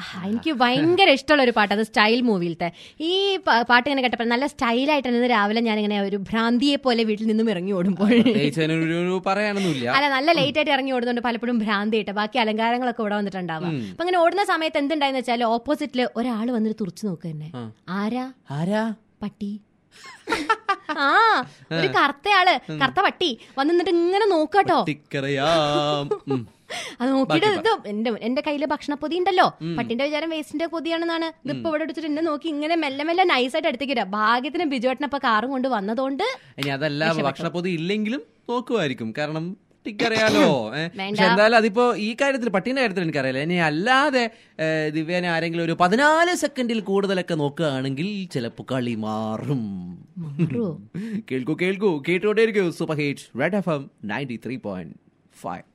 എനിക്ക് ഭയങ്കര ഇഷ്ടമുള്ള ഒരു പാട്ട് അത് സ്റ്റൈൽ മൂവിയിലത്തെ ഈ പ- പാട്ട് ഇങ്ങനെ കേട്ടപ്പോൾ നല്ല സ്റ്റൈലായിട്ട് ഇന്ന് രാവിലെ ഞാൻ ഇങ്ങനെ ഒരു ഭ്രാന്തിയെ പോലെ വീട്ടിൽ നിന്നും ഇറങ്ങി ഓടുമ്പോൾ പ്രത്യേകിച്ച് അതിനൊരു ഒരു പറയാനൊന്നുമില്ല അല്ല നല്ല ലേറ്റ് ആയിട്ട് ഇറങ്ങി ഓടുന്നുണ്ട് പലപ്പോഴും ഭ്രാന്തി ഇട്ട് ബാക്കി അലങ്കാരങ്ങളൊക്കെ ഇവിടെ വന്നിട്ടുണ്ടാവുക അപ്പൊ അങ്ങനെ ഓടുന്ന സമയത്ത് എന്തുണ്ടായെന്ന് വെച്ചാൽ ഓപ്പോസിറ്റിൽ ഒരാൾ വന്നിട്ട് തുറച്ചു നോക്കുക തന്നെ ആരാ ആരാ പട്ടി ആ ഒരു കറുത്തയാള് കറുത്ത പട്ടി വന്ന് നിന്നിട്ട് ഇങ്ങനെ നോക്കാട്ടോ ടിക്കറിയാം ഉം. അത് നോക്കിയിട്ട് ഇത് എന്റെ എന്റെ കയ്യില് ഭക്ഷണപ്പൊതി ഉണ്ടല്ലോ പട്ടിന്റെ വിചാരം വേസ്റ്റിന്റെ പൊതിയാണെന്നാണ് ഇതിപ്പോ ഇവിടെ എടുത്തിട്ട് എന്നെ നോക്കി ഇങ്ങനെ മെല്ലെ മെല്ലെ നൈസായിട്ട് എടുത്തേക്ക് വരാം ഭാഗ്യത്തിന് ബിജുവേട്ടനപ്പൊ കാറും കൊണ്ട് വന്നതുകൊണ്ട് ഇനി അതല്ല ഭക്ഷണപ്പൊതി ഇല്ലെങ്കിലും നോക്കുമായിരിക്കും കാരണം ടിക്കറിയാലോ ഏ. വേണ്ട. പക്ഷെ എന്തായാലും അതിപ്പോ ഈ കാര്യത്തിൽ പട്ടീന്റെ കാര്യത്തിൽ എനിക്കറിയില്ല ഇനി അല്ലാതെ ഏ, ദിവ്യേനെ ആരെങ്കിലും ഒരു പതിനാല് സെക്കൻഡിൽ കൂടുതലൊക്കെ നോക്കുകയാണെങ്കിൽ ചിലപ്പോ കളി മാറും മാറുവോ? കേൾക്കൂ കേൾക്കൂ കേട്ടോണ്ടേ ഇരിക്കൂ super hit red F M ninety three point five